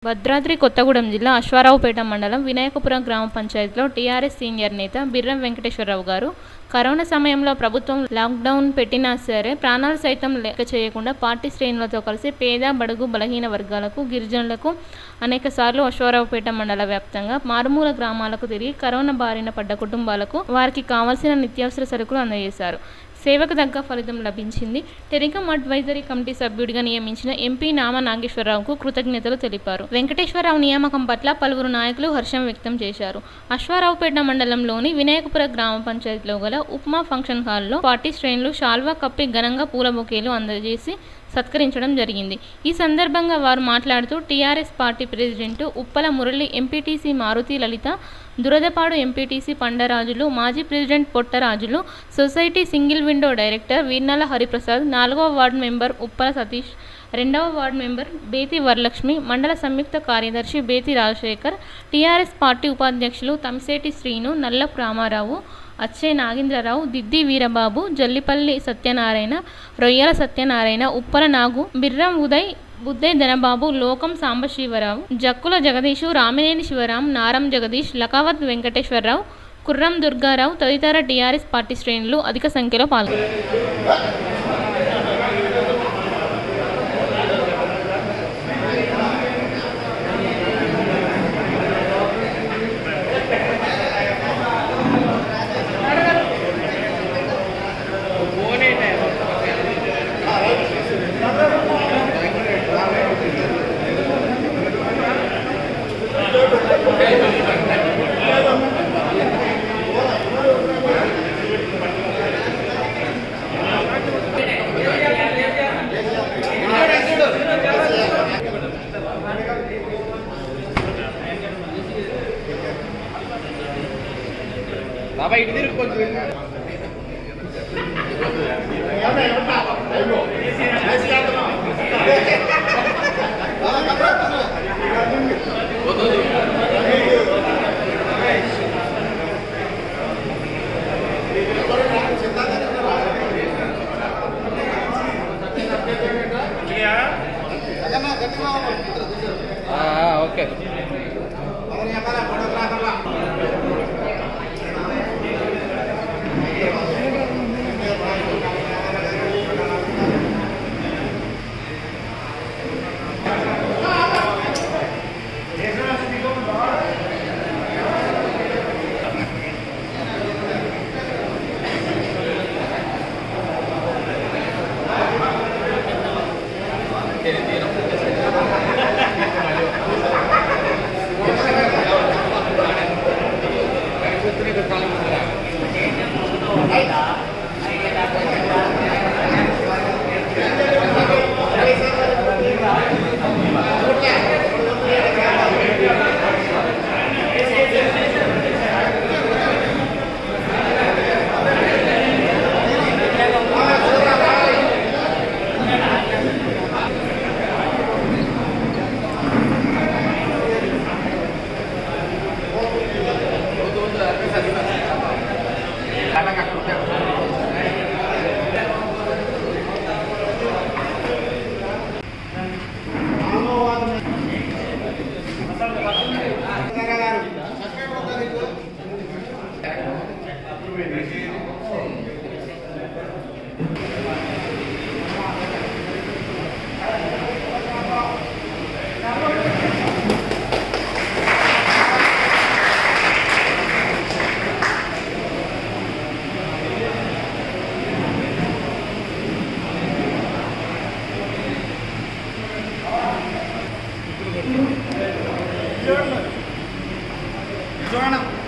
భద్రాద్రి కొత్తగూడెం జిల్లా అశ్వారావుపేట మండలం వినాయకపురం గ్రామ పంచాయతీలో టీఆర్ఎస్ సీనియర్ నేత బిర్రం వెంకటేశ్వరరావు గారు కరోనా సమయంలో ప్రభుత్వం లాక్డౌన్ పెట్టినా సరే ప్రాణాలు సైతం లెక్క చేయకుండా పార్టీ శ్రేణులతో కలిసి పేద బడుగు బలహీన వర్గాలకు గిరిజనులకు అనేక సార్లు అశ్వారావుపేట మండల వ్యాప్తంగా మారుమూల గ్రామాలకు తిరిగి కరోనా బారిన పడ్డ కుటుంబాలకు వారికి కావాల్సిన నిత్యావసర సరుకులు అందజేశారు సేవకు తగ్గ ఫలితం లభించింది టెలికాం అడ్వైజరీ కమిటీ సభ్యుడిగా నియమించిన ఎంపీ నామ నాగేశ్వరరావుకు కృతజ్ఞతలు తెలిపారు వెంకటేశ్వరరావు నియామకం పట్ల పలువురు నాయకులు హర్షం వ్యక్తం చేశారు అశ్వారావుపేట మండలంలోని వినాయకపుర గ్రామ పంచాయతీలో గల ఉప్మా ఫంక్షన్ హాల్లో పార్టీ శ్రేణులు షాల్వా కప్పి ఘనంగా పూల బొకేలు అందజేసి సత్కరించడం జరిగింది ఈ సందర్భంగా వారు మాట్లాడుతూ TRS party president Uppala Murali MPTC Maruthi Lalitha Duradapadu MPTC Pandarajulu మాజీ president Pottarajulu society single window director Veernala Hariprasad నాలుగవ వార్డు మెంబర్ ఉప్పల సతీష్ రెండవ వార్డు మెంబర్ బేతి వరలక్ష్మి మండల సంయుక్త కార్యదర్శి బేతి రాజశేఖర్ టీఆర్ఎస్ పార్టీ ఉపాధ్యక్షులు తమిశెట్టి శ్రీను నల్లపు రామారావు అచ్చే నాగేంద్రరావు దిద్ది వీరబాబు జల్లిపల్లి సత్యనారాయణ రొయ్యల సత్యనారాయణ ఉప్పల నాగు బిర్రం ఉదయ్ బుద్దే ధనబాబు లోకం సాంబశివరావు జక్కుల జగదీషు రామినేని శివరాం నారం జగదీష్ లకావత్ వెంకటేశ్వరరావు కుర్రం దుర్గారావు తదితర టీఆర్ఎస్ పార్టీ శ్రేణులు అధిక సంఖ్యలో పాల్గొన్నారు బాబా ఇటు తిరుగు కొంచెం ఆ, ఆ, ఓకే చూడండి